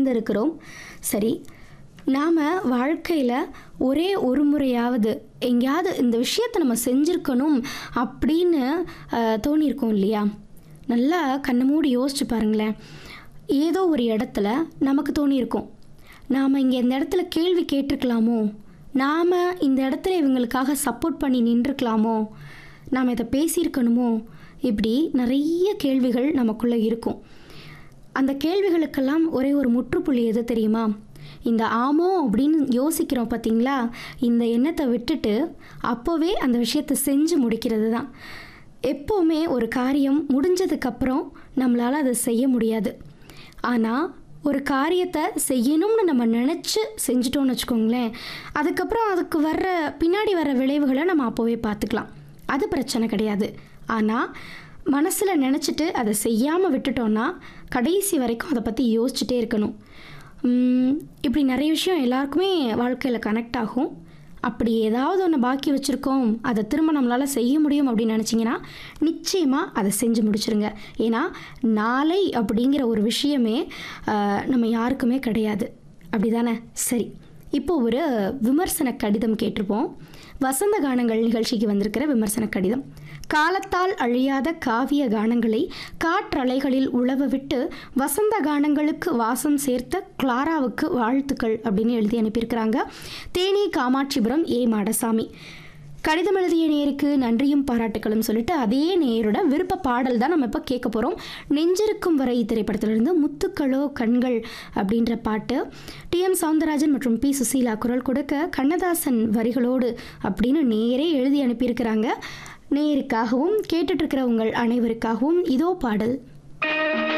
இணைந்திருக்கிறோம் சரி நாம் வாழ்க்கையில் ஒரே ஒரு முறையாவது எங்கேயாவது இந்த விஷயத்தை நம்ம செஞ்சுருக்கணும் அப்படின்னு அஹ், தோணியிருக்கோம் இல்லையா நல்லா கண்ணை மூடி யோசிச்சு பாருங்களேன் ஏதோ ஒரு இடத்துல நமக்கு தோணியிருக்கும் நாம் இங்கே இந்த இடத்துல கேள்வி கேட்டிருக்கலாமோ நாம் இந்த இடத்துல இவங்களுக்காக சப்போர்ட் பண்ணி நின்றுக்கலாமோ நாம் இதை பேசியிருக்கணுமோ இப்படி நிறைய கேள்விகள் நமக்குள்ளே இருக்கும் அந்த கேள்விகளுக்கெல்லாம் ஒரே ஒரு முற்றுப்புள்ளி எது தெரியுமா இந்த ஆமோ அப்படின்னு யோசிக்கிறோம் பார்த்தீங்களா இந்த எண்ணத்தை விட்டுட்டு அப்போவே அந்த விஷயத்தை செஞ்சு முடிக்கிறது தான் எப்போவுமே ஒரு காரியம் முடிஞ்சதுக்கப்புறம் நம்மளால் அதை செய்ய முடியாது ஆனால் ஒரு காரியத்தை செய்யணும்னு நம்ம நினச்சி செஞ்சிட்டோம்னு வச்சுக்கோங்களேன் அதுக்கப்புறம் அதுக்கு வர்ற பின்னாடி வர்ற விளைவுகளை நம்ம அப்போவே பார்த்துக்கலாம் அது பிரச்சனை கிடையாது ஆனால் மனசில் நினச்சிட்டு அதை செய்யாமல் விட்டுட்டோன்னா கடைசி வரைக்கும் அதை பற்றி யோசிச்சுட்டே இருக்கணும் உம், இப்படி நிறைய விஷயம் எல்லாருக்குமே வாழ்க்கையில் கனெக்ட் ஆகும் அப்படி ஏதாவது ஒன்று பாக்கி வச்சுருக்கோம் அதை திரும்ப நம்மளால் செய்ய முடியும் அப்படின்னு நினச்சிங்கன்னா நிச்சயமாக அதை செஞ்சு முடிச்சிருங்க ஏன்னா நாளை அப்படிங்கிற ஒரு விஷயமே ஆஹ், நம்ம யாருக்குமே கிடையாது அப்படி தானே சரி இப்போ ஒரு விமர்சன கடிதம் கேட்டிருப்போம் வசந்த கானங்கள் நிகழ்ச்சிக்கு வந்திருக்கிற விமர்சன கடிதம் காலத்தால் அழியாத காவிய கானங்களை காற்றலைகளில் உழவ விட்டு வசந்த கானங்களுக்கு வாசம் சேர்த்த கிளாராவுக்கு வாழ்த்துக்கள் அப்படின்னு எழுதி அனுப்பியிருக்கிறாங்க தேனி காமாட்சிபுரம் ஏ மாடசாமி கடிதம் எழுதிய நேருக்கு நன்றியும் பாராட்டுகளும் சொல்லிட்டு அதே நேயரோட விருப்ப பாடல் தான் நம்ம இப்போ கேட்க போகிறோம் நெஞ்சிருக்கும் வரை திரைப்படத்திலிருந்து முத்துக்களோ கண்கள் அப்படின்ற பாட்டு டி எம் சவுந்தரராஜன் மற்றும் பி சுசீலா குரல் கொடுக்க கண்ணதாசன் வரிகளோடு அப்படின்னு நேரே எழுதி அனுப்பியிருக்கிறாங்க நேயருக்காகவும் கேட்டுட்டு இருக்கிற உங்கள் அனைவருக்காகவும் இதோ பாடல்